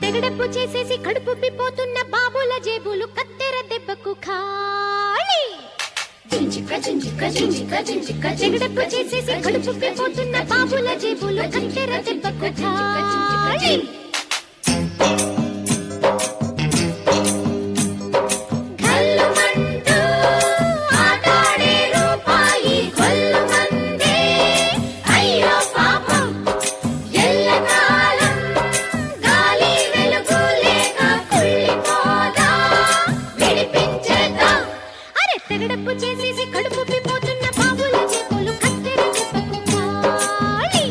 తెగడప్పు చేసేసి కడుపు పిపోతున్న బాబుల జేబులు కత్తెర దెబ్బకు ఖాళీ జింజిక జింజిక జింజిక జింజిక తెగడప్పు చేసేసి కడుపు పిపోతున్న బాబుల జేబులు కత్తెర దెబ్బకు ఖాళీ గల్లుమంటూ ఆటాడే రూపాయి గొల్లుమందే అయ్యో పాపం ఎల్లకాలం గాలి వెలుగు లేక కుళ్ళిపోదా విడిపించేద్దాం అరే తెగడప్పు చేసేసి కడుపు పిపోతున్న బాబుల జేబులు కత్తెర దెబ్బకు ఖాళీ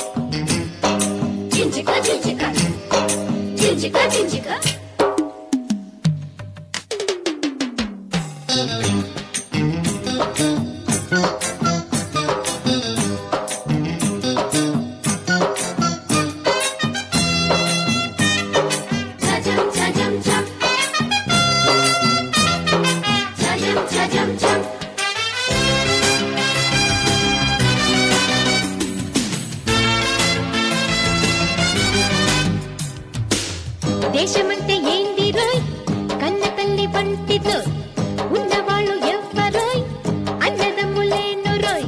జింజిక జింజిక జింజిక జింజిక చజం చజం చం చజం చజం చం దేశమంటే ఏంది రోయ్ కన్న తల్లి వంటి రోయ్ ఉన్నవాళ్ళు ఎవ్వరోయ్ అన్నదమ్ములేను రోయ్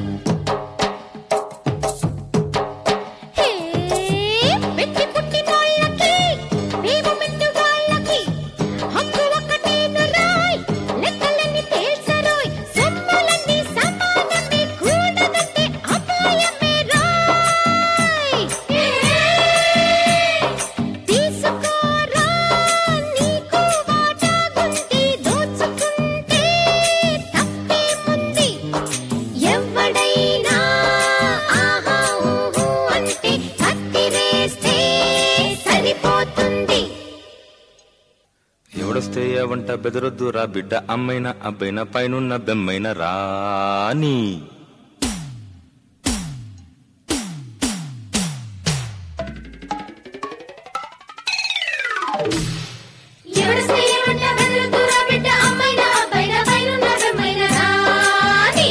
హే, వెట్టి పుట్టినోళ్ళకి, మేము మెట్టుగాళ్ళకి, హక్కు ఒక్కటేను రోయ్, లెక్కలన్నీ తేల్చరోయ్, సొమ్ములన్నీ సమానమే, కూడదంటే అపాయమే రోయ్. తీసుకోరా నీకు వాటాగుంది దోచుకుంటే తప్పేముంది ఎవడైనా ఆహా ఊహు అంటే కత్తిరేస్తే సరిపోతుంది ఎవడొస్తే వంట బెదరొద్దు రా బిడ్డ అమ్మైన అబ్బైన పైనున్న బెమ్మైన రాని ఎవడస్తే ఏమంట బెదరొద్దురా బిడ్డ అమ్మైనా అబ్బాయినా పైనున్న బెమ్మైనా రాని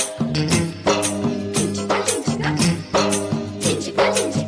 జింజిక జింజిక జింజిక జింజిక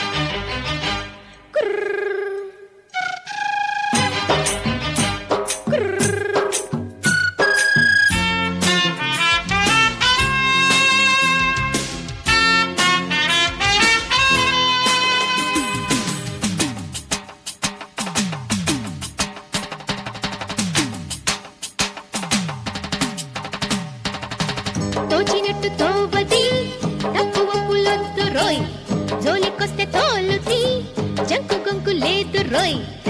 తోచినట్టు తోవది తక్కువ పులొద్దు రోయ్ జోలికొస్తే తోలుతి జంకు గొంకు లేదు రోయ్